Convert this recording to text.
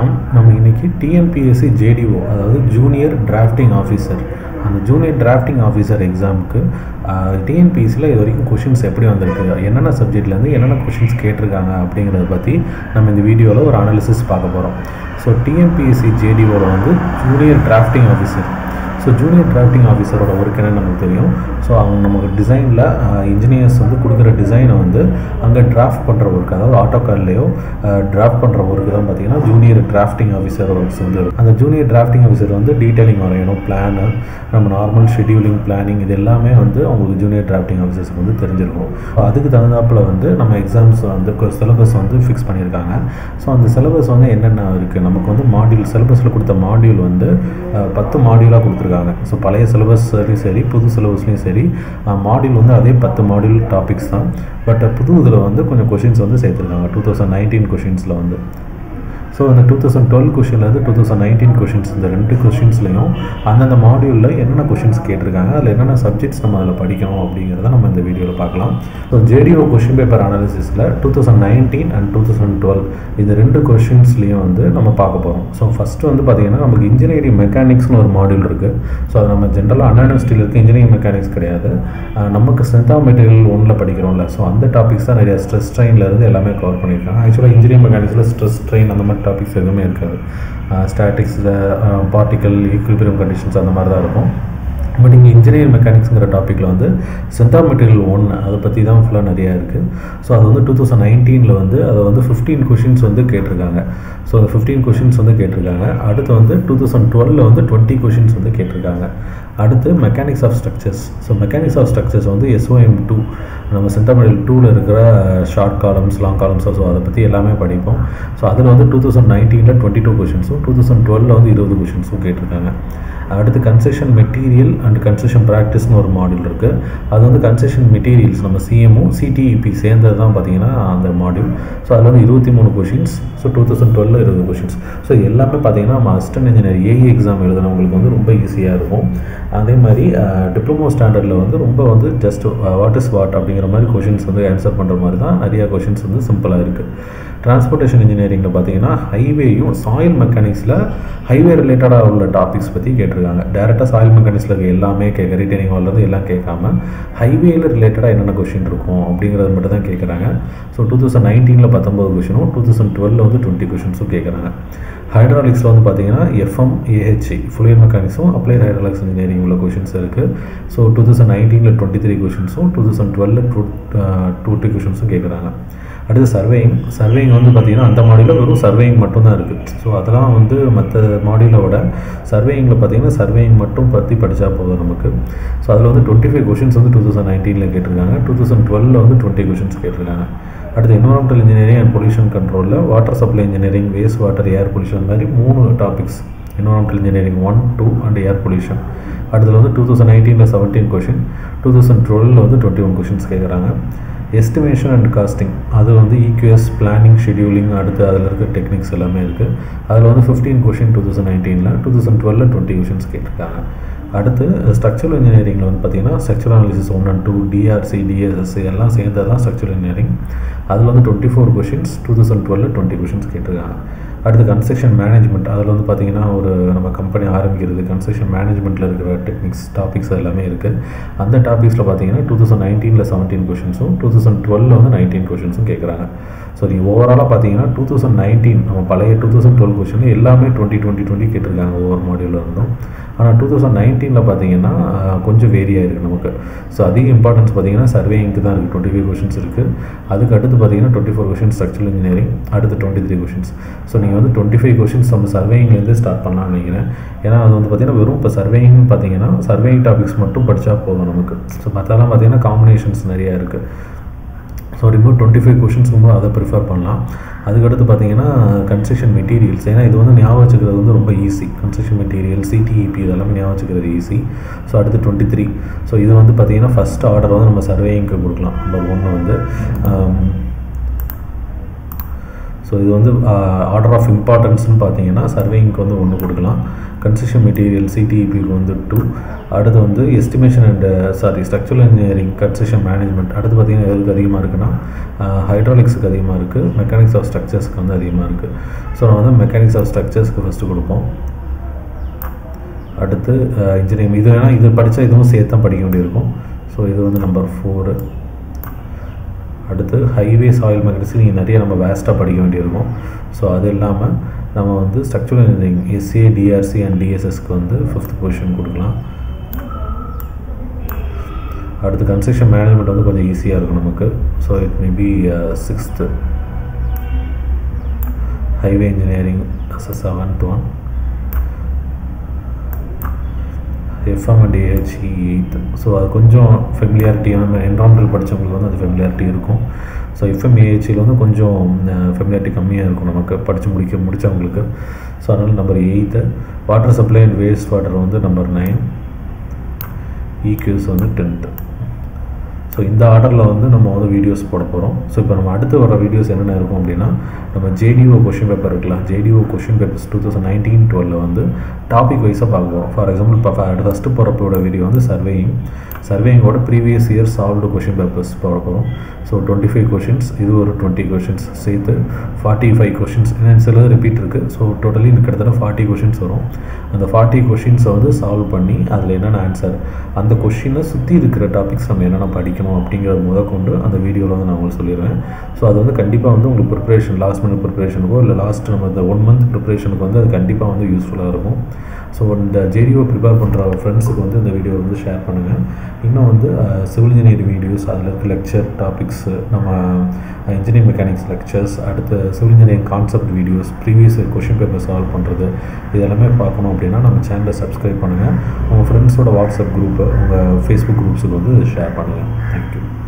வணக்கம் நம்ம இன்னைக்கு டிஎன்பிஎஸ்சி ஜேடிஓ அதாவது ஜூனியர் டிராஃப்டிங் ஆஃபீஸர் அந்த ஜூனியர் டிராஃப்டிங் ஆஃபீஸர் எக்ஸாமுக்கு டிஎன்பிஎஸ்சியில் இது வரைக்கும் கொஷின்ஸ் எப்படி வந்திருக்கு என்னென்ன சப்ஜெக்ட்லேருந்து என்னென்ன கொஷின்ஸ் கேட்டிருக்காங்க அப்படிங்கிறத பற்றி நம்ம இந்த வீடியோவில் ஒரு அனாலிசிஸ் பார்க்க போகிறோம் ஸோ டிஎன்பிஎஸ்சி ஜேடிஓவில் வந்து junior drafting officer so junior drafting ஆஃபீஸரோட ஒர்க் என்னன்னு நமக்கு தெரியும் ஸோ அவங்க நமக்கு டிசைனில் இன்ஜினியர்ஸ் வந்து கொடுக்குற டிசைனை வந்து அங்கே டிராஃப்ட் பண்ணுற ஒர்க் அதாவது ஆட்டோ கார்ட்லேயோ டிராஃப்ட் பண்ணுற ஒர்க்கு தான் பார்த்தீங்கன்னா ஜூனியர் டிராஃப்டிங் ஆஃபீஸர் ஒர்க்ஸ் வந்து இருக்கும். அந்த ஜூனியர் டிராஃப்டிங் ஆஃபீஸர் வந்து டீட்டெயிலிங் வரையணும் பிளானு நம்ம நார்மல் ஷெடியூலிங் பிளானிங் இது எல்லாமே வந்து அவங்களுக்கு ஜூனியர் டிராஃப்டிங் ஆஃபீஸர்ஸ்க்கு வந்து தெரிஞ்சிருக்கும் ஸோ அதுக்கு தகுந்தாப்பில் வந்து நம்ம எக்ஸாம்ஸ் வந்து சிலபஸ் வந்து ஃபிக்ஸ் பண்ணியிருக்காங்க ஸோ அந்த சிலபஸ் வந்து என்னென்ன இருக்குது நமக்கு வந்து மாடியூல் சிலபஸில் கொடுத்த மாடியூல் வந்து அஹ், பத்து மாடியூலாக கொடுத்துருக்காங்க ஸோ பழைய சிலபஸ்லையும் சரி புது சிலபஸ்லையும் சரி மாடியூல் வந்து அதே பத்து மாடியூல் டாபிக்ஸ் தான் பட் புது இதில் வந்து கொஞ்சம் கொஷின்ஸ் வந்து சேர்த்துருக்காங்க டூ தௌசண்ட் நைன்டீன் கொஷின்ஸில் வந்து ஸோ அந்த டூ தௌசண்ட் டுவெல் கொஷின்லேருந்து டூ தௌசண்ட் நைன்டீன் கொஷின்ஸ் இந்த ரெண்டு கொஷின்ஸ்லையும் அந்தந்த மாடியூலில் என்னென்ன கொஷின்ஸ் கேட்டிருக்காங்க அதில் என்னென்ன சப்ஜெக்ட்ஸ் நம்ம அதில் படிக்கணும் அப்படிங்கிறத நம்ம இந்த வீடியோவில் பார்க்கலாம் ஸோ ஜேடிஓ கொஷின் பேப்பர் அனாலிசிஸில் two thousand nineteen and two thousand twelve இந்த ரெண்டு கொஷின்ஸ்லையும் வந்து நம்ம பார்க்க போகிறோம் ஸோ ஃபஸ்ட்டு வந்து பார்த்திங்கன்னா நமக்கு இன்ஜினியரிங் மெக்கானிக்ஸ்னு ஒரு மாடியூல் இருக்குது ஸோ அது நம்ம ஜென்ரலாக அண்ணா யூனிவர்சிட்டியில் இருக்க இன்ஜினியரிங் மெக்கானிக்ஸ் கிடையாது அஹ் நமக்கு ஸ்ட்ரென்த் ஆஃப் மெட்டீரியல் ஒன்றில் படிக்கிறோம்ல ஸோ அந்த டாபிக்ஸ் தான் நிறைய ஸ்ட்ரெஸ் ட்ரெயின்லேருந்து எல்லாமே கவர் பண்ணியிருக்காங்க ஆக்சுவலாக இன்ஜினியரிங் மெக்கானிக்ஸில் ஸ்ட்ரெஸ் ட்ரெயின் அந்த மாதிரி டாபிக்ஸ் எதுவுமே இருக்காது ஸ்டாட்டிக்ஸில் பார்ட்டிக்கல் ஈக்குவிபிரியம் கண்டிஷன்ஸ் அந்த மாதிரி தான் இருக்கும் பட் இங்கே இன்ஜினியரிங் மெக்கானிக்ஸுங்கிற டாப்பிக்கில் வந்து சென்டா மெட்டீரியல் ஒன்று அதை பற்றி தான் ஃபுல்லாக நிறையா இருக்குது ஸோ அது வந்து டூ தௌசண்ட் நைன்டீனில் வந்து அதை வந்து ஃபிஃப்டீன் கொஷின்ஸ் வந்து கேட்டிருக்காங்க ஸோ அந்த ஃபிஃப்டீன் கொஷின்ஸ் வந்து கேட்டிருக்காங்க அடுத்து வந்து டூ தௌசண்ட் டுவெலில் வந்து டுவெண்ட்டி கொஷின்ஸ் வந்து கேட்டிருக்காங்க அடுத்து mechanics of structures so mechanics of structures வந்து எஸ்ஓஎம் டூ நம்ம சென்டமெடல் டூவில் இருக்கிற short columns long columns so அதை பற்றி எல்லாமே படிப்போம் ஸோ அதில் வந்து டூ தௌசண்ட் நைன்டீனில் டுவெண்ட்டி டூ கொஷின்ஸும் டூ தௌசண்ட் டுவெலில் வந்து இருபது கொஷின்ஸும் கேட்டிருக்காங்க அடுத்து கன்செஷன் மெட்டீரியல் அண்ட் கன்செஷன் ப்ராக்டிஸ்னு ஒரு மாடியூல் இருக்குது அது வந்து கன்செஷன் மெட்டீரியல்ஸ் நம்ம சிஎம்ஓ சிடிஇபி சேர்ந்தது தான் பார்த்தீங்கன்னா அந்த மாடியூல் ஸோ அதில் வந்து இருபத்தி மூணு questions so two thousand twelve இருபது கொஷின்ஸ் ஸோ எல்லாமே பார்த்தீங்கன்னா நம்ம அசிஸ்டன்ட் இன்ஜினியர் ஏஇ எக்ஸாம் எழுதுனவங்களுக்கு வந்து ரொம்ப ஈஸியாக இருக்கும் அதே மாதிரி டிப்ளமோ ஸ்டாண்டர்டில் வந்து ரொம்ப வந்து ஜஸ்ட் வாட் இஸ் வாட் அப்படிங்கிற மாதிரி கொஷின்ஸ் வந்து ஆன்சர் பண்ணுற மாதிரி தான் நிறையா கொஷின்ஸ் வந்து சிம்பிளாக இருக்குது டிரான்ஸ்போர்ட்டேஷன் இன்ஜினியரிங்கில் பார்த்தீங்கன்னா ஹைவேயும் சாயில் மெக்கானிக்ஸில் ஹைவே ரிலேட்டடாக உள்ள டாபிக்ஸ் பற்றி கேட்டிருக்காங்க டேரெக்டாக சாயில் மெக்கானிக்ஸில் இருக்க எல்லாமே கேட்க ரிட்டைனிங் வால்லேருந்து எல்லாம் கேட்காம ஹைவேயில் ரிலேட்டடாக என்னென்ன கொஷின் இருக்கும் அப்படிங்கிறத மட்டும் தான் கேட்குறாங்க ஸோ டூ தௌசண்ட் நைன்டீனில் பத்தொம்பது கொஷினும் டூ தௌசண்ட் டுவெலில் வந்து டுவெண்ட்டி கொஷின்ஸும் கேட்குறாங்க ஹைட்ராலிக்ஸில் வந்து பார்த்தீங்கன்னா எஃப்எம் ஏஹெச்சி ஃபுலியர் மெக்கானிக்ஸும் அப்ளைட் ஹைட்ராலிக்ஸ் இன்ஜினியரிங் உள்ள கொஷின்ஸ் இருக்குது ஸோ டூ தௌசண்ட் நைன்டீனில் டுவெண்ட்டி த்ரீ கொஷின்ஸும் டூ தௌசண்ட் டுவெலில் டூ டூ கொஷின்ஸும் கேட்குறாங்க அடுத்து சர்வேயிங் சர்வேயிங் வந்து பார்த்திங்கன்னா அந்த மாடியில் வெறும் சர்வேயிங் மட்டும்தான் இருக்குது ஸோ அதெல்லாம் வந்து மற்ற மாடியூலை விட சர்வேயிங்கில் பார்த்தீங்கன்னா சர்வேயிங் மட்டும் பற்றி படித்தா போதும் நமக்கு ஸோ அதில் வந்து டுவெண்ட்டி ஃபைவ் கொஷின்ஸ் வந்து டூ தௌசண்ட் நைன்டீனில் கேட்டிருக்காங்க டூ தௌசண்ட் டுவெலில் வந்து டுவெண்ட்டி கொஷின்ஸ் கேட்டிருக்காங்க அடுத்து என்வரான்மெண்டல் இன்ஜினியரிங் அண்ட் பொல்யூஷன் கண்ட்ரோலில் water supply engineering waste water air pollution மாதிரி மூணு topics environmental engineering one two and air pollution அடுத்தது வந்து டூ தௌசண்ட் நைன்டீனில் செவன்டீன் கொஷின் டூ தௌசண்ட் டுவெலில் வந்து டுவெண்ட்டி ஒன் கொஷின்ஸ் கேட்குறாங்க எஸ்டிமேஷன் அண்ட் காஸ்டிங் அது வந்து இக்யூஎஸ் பிளானிங் ஷெடியூலிங் அடுத்து அதில் இருக்க டெக்னிக்ஸ் எல்லாமே இருக்குது அதில் வந்து ஃபிஃப்டீன் கொஷின் டூ தௌசண்ட் நைன்டீனில் டூ தௌசண்ட் டுவெலில் டுவெண்ட்டி கொஷின்ஸ் கேட்டிருக்காங்க அடுத்து ஸ்ட்ரக்சரல் இன்ஜினியரிங்கில் வந்து பார்த்தீங்கன்னா structural analysis one and two DRC DSS எல்லாம் சேர்ந்தது தான் ஸ்ட்ரக்சரல் இன்ஜினியரிங் அதில் வந்து twenty four questions two thousand டுவெலில் டுவெண்ட்டி கொஷின்ஸ் கேட்டிருக்காங்க அடுத்து கன்ஸ்ட்ரக்ஷன் மேனேஜ்மெண்ட் அதில் வந்து பார்த்திங்கன்னா ஒரு நம்ம கம்பெனி ஆரம்பிக்கிறது கன்ஸ்ட்ரக்ஷன் மேனேஜ்மெண்ட்டில் இருக்கிற டெக்னிக்ஸ் டாபிக்ஸ் எல்லாமே இருக்குது அந்த டாபிக்ஸில் பார்த்தீங்கன்னா டூ தௌசண்ட் நைன்டீனில் செவன்டீன் கொஷின்ஸும் டூ தௌசண்ட் டுவெலில் வந்து நைன்டீன் கொஷின்ஸும் கேட்குறாங்க ஸோ நீங்கள் ஓவராலாக பார்த்தீங்கன்னா டூ தௌசண்ட் நைன்டீன் நம்ம பழைய டூ தௌசண்ட் டுவெல் கொஷின் எல்லாமே டுவெண்ட்டி டுவெண்ட்டி டுவெண்ட்டி கேட்டிருக்காங்க ஒவ்வொரு மாடியூலில் இருந்தும் ஆனால் டூ தௌசண்ட் நைன்டீனில் பார்த்தீங்கன்னா ஆஹ், கொஞ்சம் வேரியாக இருக்குது நமக்கு ஸோ அதிக இம்பார்ட்டன்ஸ் பார்த்தீங்கன்னா சர்வேயிங்க்கு தான் இருக்குது டுவெண்ட்டி ஃபைவ் கொஷின்ஸ் இருக்குது அதுக்கு அடுத்து பார்த்தீங்கன்னா twenty four questions structural engineering அடுத்து டுவெண்ட்டி த்ரீ கொஷின்ஸ் ஸோ நீங்கள் வந்து டுவெண்ட்டி ஃபைவ் கொஷின்ஸ் நம்ம சர்வேயிங்லேருந்து ஸ்டார்ட் பண்ணலாம்னு நினைக்கிறேன் ஏன்னா அது வந்து பார்த்தீங்கன்னா வெறும் இப்போ சர்வேயிங் பார்த்தீங்கன்னா சர்வேயிங் டாபிக்ஸ் மட்டும் படித்தா போதும் நமக்கு ஸோ மற்றெல்லாம் பார்த்தீங்கன்னா காம்பினேஷன்ஸ் நிறையா இருக்குது so remote twenty five questions ரொம்ப அதை ப்ரிஃபர் பண்ணலாம் அதுக்கடுத்து பார்த்தீங்கன்னா கன்ஸ்ட்ரக்ஷன் மெட்டீரியல்ஸ் ஏன்னா இது வந்து ஞாபகம் வச்சுக்கிறது வந்து ரொம்ப ஈஸி கன்ஸ்ட்ரக்ஷன் மெட்டீரியல் சிடிஇபி இதெல்லாமே ஞாபகம் வச்சுக்கிறது ஈஸி ஸோ அடுத்து டுவெண்ட்டி த்ரீ ஸோ இது வந்து பார்த்தீங்கன்னா ஃபஸ்ட் ஆர்டர் வந்து நம்ம சர்வேயிங்க்கு கொடுக்கலாம் நம்பர் ஒன்று வந்து ஸோ ஸோ இது வந்து ஆர்டர் ஆஃப் இம்பார்ட்டன்ஸ்னு பார்த்தீங்கன்னா சர்வேயிங்க்கு வந்து ஒன்று கொடுக்கலாம் கன்ஸ்ட்ரக்ஷன் மெட்டீரியல் சிடிஇபிக்கு வந்து டூ அடுத்து வந்து estimation and sorry structural engineering construction management அடுத்து பார்த்தீங்கன்னா எதுக்கு அதிகமாக இருக்குன்னா ஹைட்ராலிக்ஸுக்கு அதிகமாக இருக்குது மெக்கானிக்ஸ் ஆஃப் ஸ்ட்ரக்சர்ஸ்க்கு வந்து அதிகமாக இருக்குது ஸோ நம்ம வந்து மெக்கானிக்ஸ் ஆஃப் ஸ்ட்ரக்சர்ஸ்க்கு ஃபஸ்ட்டு கொடுப்போம் அடுத்து இன்ஜினியரிங் இது வேணால் இது படித்தா இதுவும் சேர்த்து தான் படிக்க வேண்டியிருக்கும் ஸோ இது வந்து நம்பர் ஃபோரு அடுத்து ஹைவே சாயில் மெக்கானிக்ஸ் நீங்கள் நிறைய நம்ம வேஸ்ட்டாக படிக்க வேண்டியிருக்கும் ஸோ அது இல்லாமல் நம்ம வந்து structural engineering SA DRC and டிஎஸ்எஸ்க்கு வந்து ஃபிஃப்த் பொசிஷன் கொடுக்கலாம் அடுத்து கன்ஸ்ட்ரக்ஷன் மேனேஜ்மெண்ட் வந்து கொஞ்சம் ஈஸியாக இருக்கும் நமக்கு so it may be sixth highway engineering seventh one FM and AHE eighth so அது கொஞ்சம் ஃபெமிலியாரிட்டி நம்ம என்வரான்மெண்டல் படித்தவங்களுக்கு வந்து அது ஃபெமிலியாரிட்டி இருக்கும் ஸோ எஃப்எம் ஏஹெச்சியில் வந்து கொஞ்சம் ஃபெமிலியாரிட்டி கம்மியாக இருக்கும் நமக்கு படித்து முடிக்க முடித்தவங்களுக்கு ஸோ அதனால் number eight water supply and waste water வந்து நம்பர் நைன் ஈக்யூஸ் வந்து டென்த்து ஸோ இந்த ஆர்டரில் வந்து நம்ம வந்து வீடியோஸ் போட போகிறோம் ஸோ இப்போ நம்ம அடுத்து வர வீடியோஸ் என்னென்ன இருக்கும் அப்படின்னா நம்ம ஜேடிஓ கொஷின் பேப்பர் இருக்கலாம் JDO question papers two thousand nineteen டுவெலில் வந்து டாபிக் வைஸாக பார்க்குறோம் ஃபார் எக்ஸாம்பிள் இப்போ ஃபஸ்ட்டு போகிறப்போட வீடியோ வந்து சர்வேயிங் சர்வேயிங்கோட previous year solved question papers போட போகிறோம் ஸோ டுவெண்ட்டி ஃபைவ் கொஷின்ஸ் இது ஒரு டுவெண்ட்டி கொஷின்ஸ் சேர்த்து ஃபார்ட்டி ஃபைவ் கொஷின்ஸ் ஏன்னா சிலது ரிப்பீட் இருக்குது ஸோ டோட்டலி கிட்டத்தட்ட ஃபார்ட்டி கொஷின்ஸ் வரும் அந்த ஃபார்ட்டி கொஷின்ஸை வந்து சால்வ் பண்ணி அதில் என்னென்ன ஆன்சர் அந்த கொஷினை சுற்றி இருக்கிற டாபிக்ஸ் நம்ம என்னென்ன படிக்கணும் அப்படிங்கிறத முதற்கொண்டு அந்த வீடியோவில் வந்து நான் உங்களுக்கு சொல்லிடுவேன் ஸோ அது வந்து கண்டிப்பாக வந்து உங்களுக்கு ப்ரிப்பரேஷன் லாஸ்ட் மினிட் ப்ரிப்பரேஷனுக்கோ இல்லை லாஸ்ட் நம்ம இந்த ஒன் மந்த் ப்ரிப்பரேஷனுக்கு வந்து அது கண்டிப்பாக வந்து யூஸ்ஃபுல்லாக இருக்கும் ஸோ இந்த ஜேடிஓ ப்ரிப்பேர் பண்ணுற ஃப்ரெண்ட்ஸுக்கு வந்து இந்த வீடியோ வந்து ஷேர் பண்ணுங்கள் இன்னும் வந்து சிவில் இன்ஜினியரிங் வீடியோஸ் அதில் இருக்க லெக்சர் டாபிக்ஸு நம்ம இன்ஜினியரிங் மெக்கானிக்ஸ் லெக்சர்ஸ் அடுத்து civil engineering concept videos previous question paper solve பண்ணுறது இதெல்லாமே பார்க்கணும் அப்படின்னா நம்ம சேனலை சப்ஸ்கிரைப் பண்ணுங்கள் உங்கள் ஃப்ரெண்ட்ஸோட வாட்ஸ்அப் குரூப்பு உங்கள் ஃபேஸ்புக் குரூப்ஸுக்கு வந்து ஷேர் பண்ணுங்கள் தேங்க்யூ